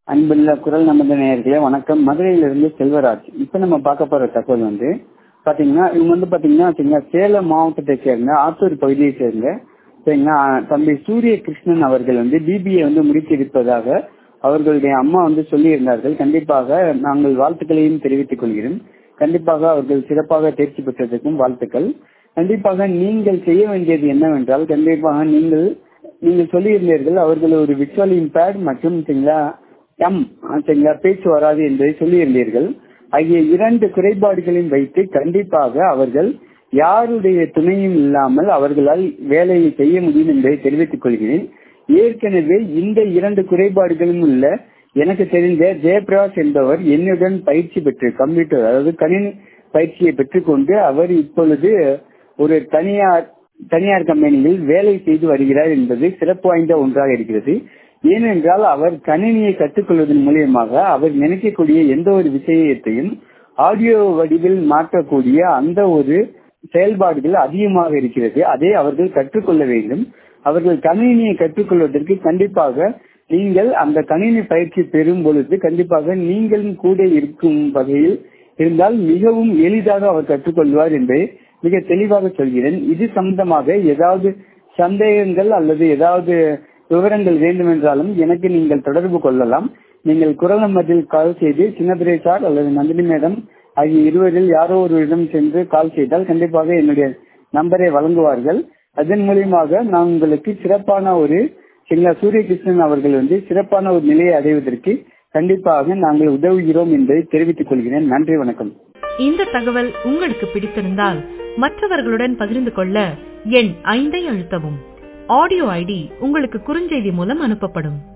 அன்புள்ள குரல் நமது நேயர்களே வணக்கம் மதுரையிலிருந்து செல்வராஜ் இப்ப நம்ம பார்க்க போற தகவல் வந்து பாத்தீங்கன்னா இவங்க வந்து பாத்தீங்கன்னா சரிங்களா, சேலம் மாவட்டத்தை சேர்ந்த ஆத்தூர் பகுதியை சேர்ந்த சரிங்களா தம்பி சூரிய கிருஷ்ணன் அவர்கள் வந்து பிபிஏ வந்து முடித்திருப்பதாக அவர்களுடைய அம்மா வந்து சொல்லியிருந்தார்கள் கண்டிப்பாக நாங்கள் வாழ்த்துக்களையும் தெரிவித்துக் கொள்கிறோம் கண்டிப்பாக அவர்கள் சிறப்பாக தேர்ச்சி பெற்றதற்கும் வாழ்த்துக்கள் கண்டிப்பாக நீங்கள் செய்ய வேண்டியது என்னவென்றால் கண்டிப்பாக நீங்கள் நீங்கள் சொல்லியிருந்தீர்கள் அவர்கள் ஒரு விர்ச்சுவல் இம்பேர்ட் மற்றும் சரிங்களா எம் சரிங்களா பேச்சு வராது என்பதை சொல்லியிருந்தீர்கள் ஆகிய இரண்டு குறைபாடுகளையும் வைத்து கண்டிப்பாக அவர்கள் யாருடைய துணையும் இல்லாமல் அவர்களால் வேலையை செய்ய முடியும் என்பதை தெரிவித்துக் கொள்கிறேன் ஏற்கனவே இந்த இரண்டு குறைபாடுகளும் உள்ள எனக்கு தெரிந்த ஜெயபிரகாஷ் என்பவர் என்னுடன் பயிற்சி பெற்று கம்ப்யூட்டர் அதாவது கணினி பயிற்சியை பெற்றுக்கொண்டு அவர் இப்பொழுது ஒரு தனியார் தனியார் கம்பெனியில் வேலை செய்து வருகிறார் என்பது சிறப்பு வாய்ந்த ஒன்றாக இருக்கிறது ஏனென்றால் அவர் கணினியை கற்றுக்கொள்வதன் மூலியமாக அவர் நினைக்கக்கூடிய எந்த ஒரு விஷயத்தையும் ஆடியோ வடிவில் மாற்றக்கூடிய அந்த ஒரு செயல்பாடுகள் அதிகமாக இருக்கிறது அதை அவர்கள் கற்றுக்கொள்ள வேண்டும் அவர்கள் கணினியை கற்றுக்கொள்வதற்கு கண்டிப்பாக நீங்கள் அந்த கணினி பயிற்சி பெறும் பொழுது கண்டிப்பாக நீங்களும் கூட இருக்கும் வகையில் இருந்தால் மிகவும் எளிதாக அவர் கற்றுக்கொள்வார் என்பதை மிக தெளிவாக சொல்கிறேன் இது சம்பந்தமாக ஏதாவது சந்தேகங்கள் அல்லது ஏதாவது விவரங்கள் வேண்டுமென்றாலும் எனக்கு நீங்கள் தொடர்பு கொள்ளலாம் நீங்கள் குரல் நம்பரில் கால் செய்து சின்னதுரை சார் அல்லது நந்தினி மேடம் ஆகிய இருவரில் யாரோ ஒருவரிடம் சென்று கால் செய்தால் கண்டிப்பாக என்னுடைய நம்பரை வழங்குவார்கள் அதன் மூலியமாக நான் உங்களுக்கு சிறப்பான ஒரு சின்ன சூரியகிருஷ்ணன் அவர்கள் வந்து சிறப்பான ஒரு நிலையை அடைவதற்கு கண்டிப்பாக நாங்கள் உதவுகிறோம் என்பதை தெரிவித்துக் கொள்கிறேன் நன்றி வணக்கம் இந்த தகவல் உங்களுக்கு பிடித்திருந்தால் மற்றவர்களுடன் பகிர்ந்து கொள்ள எண் ஐந்தை அழுத்தவும் ஆடியோ ஐடி உங்களுக்கு குறுஞ்செய்தி மூலம் அனுப்பப்படும்